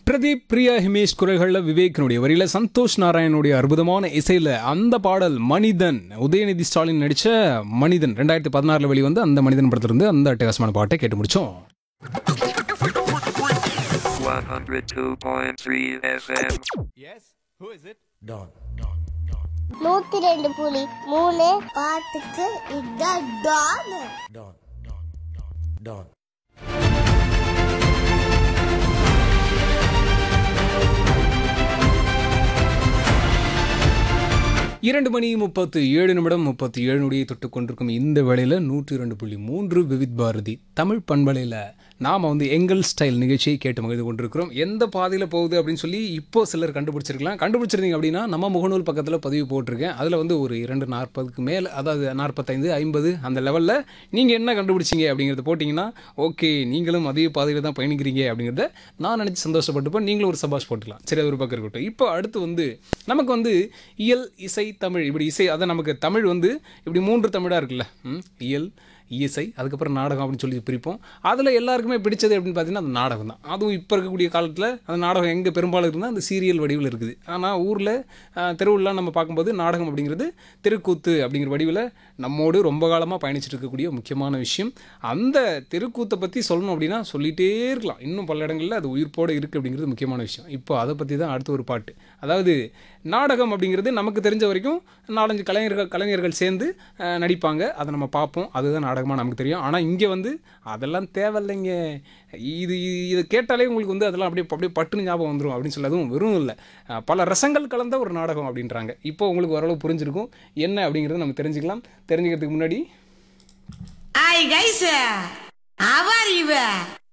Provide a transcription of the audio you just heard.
பிரதீப் பிரியா ஹிமேஷ் குரல்களில் விவேக்கினுடைய வரியில சந்தோஷ் நாராயணனுடைய அற்புதமான இசையில் அந்த பாடல் மனிதன் உதயநிதி ஸ்டாலின் நடித்த மனிதன் ரெண்டாயிரத்தி பதினாறில் வெளிவந்து அந்த மனிதன் படத்திலிருந்து அந்த அட்டகாசமான பாட்டை கேட்டு முடிச்சோம் 102.3 FM. நூத்தி ரெண்டு புலி மூணு பாட்டுக்கு இதான் டான் இரண்டு மணி முப்பத்து ஏழு நிமிடம் முப்பத்தி ஏழு நொடியை தொட்டு கொண்டிருக்கும் இந்த வேளையில் நூற்றி இரண்டு புள்ளி மூன்று விவித் பாரதி தமிழ் பண்பலையில் நாம் வந்து எங்கள் ஸ்டைல் நிகழ்ச்சியை கேட்டு மகிழ்ந்து கொண்டிருக்கிறோம் எந்த பாதையில் போகுது அப்படின்னு சொல்லி இப்போ சிலர் கண்டுபிடிச்சிருக்கலாம் கண்டுபிடிச்சிருந்தீங்க அப்படின்னா நம்ம முகநூல் பக்கத்தில் பதிவு போட்டிருக்கேன் அதில் வந்து ஒரு இரண்டு நாற்பதுக்கு மேல் அதாவது நாற்பத்தைந்து ஐம்பது அந்த லெவலில் நீங்கள் என்ன கண்டுபிடிச்சிங்க அப்படிங்கிறத போட்டிங்கன்னா ஓகே நீங்களும் அதே பாதையில் தான் பயணிக்கிறீங்க அப்படிங்கிறத நான் நினச்சி சந்தோஷப்பட்டுப்பேன் நீங்களும் ஒரு சபாஷ் போட்டுக்கலாம் சரி அது ஒரு பக்கம் இருக்கட்டும் இப்போ அடுத்து வந்து நமக்கு வந்து இயல் இசை தமிழ் இப்படி இசை அதான் நமக்கு தமிழ் வந்து இப்படி மூன்று தமிழாக இருக்குல்ல ம், இயல் இசை அதுக்கப்புறம் நாடகம் அப்படின்னு சொல்லி பிரிப்போம் அதில் எல்லாருக்குமே பிடிச்சது அப்படின்னு பார்த்தீங்கன்னா அந்த நாடகம் தான் அதுவும் இப்போ இருக்கக்கூடிய காலத்தில் அந்த நாடகம் எங்கே பெரும்பாலும் இருந்தால் அந்த சீரியல் வடிவில் இருக்குது ஆனால் ஊரில் தெருவுலாம் நம்ம பார்க்கும்போது நாடகம் அப்படிங்கிறது தெருக்கூத்து அப்படிங்கிற வடிவில் நம்மோடு ரொம்ப காலமாக பயணிச்சுட்டு இருக்கக்கூடிய முக்கியமான விஷயம் அந்த தெருக்கூத்தை பற்றி சொல்லணும் அப்படின்னா சொல்லிகிட்டே இருக்கலாம் இன்னும் பல இடங்களில் அது உயிர்ப்போடு இருக்குது அப்படிங்கிறது முக்கியமான விஷயம் இப்போ அதை பற்றி தான் அடுத்த ஒரு பாட்டு அதாவது நாடகம் அப்படிங்கிறது நமக்கு தெரிஞ்ச வரைக்கும் நாலஞ்சு கலைஞர்கள் கலைஞர்கள் சேர்ந்து அஹ், நடிப்பாங்க அதை நம்ம பார்ப்போம் அதுதான் நாடகமாக நமக்கு தெரியும் ஆனால் இங்கே வந்து அதெல்லாம் தேவையில்லைங்க இது இதை கேட்டாலே உங்களுக்கு வந்து அதெல்லாம் அப்படியே அப்படியே பட்டுன்னு ஞாபகம் வந்துடும் அப்படின்னு சொல்லி அதுவும் வெறும் இல்லை அஹ், பல ரசங்கள் கலந்த ஒரு நாடகம் அப்படின்றாங்க இப்போ உங்களுக்கு ஓரளவு புரிஞ்சிருக்கும் என்ன அப்படிங்கிறத நம்ம தெரிஞ்சுக்கலாம் தெரிஞ்சுக்கிறதுக்கு முன்னாடி Hi guys, how are you?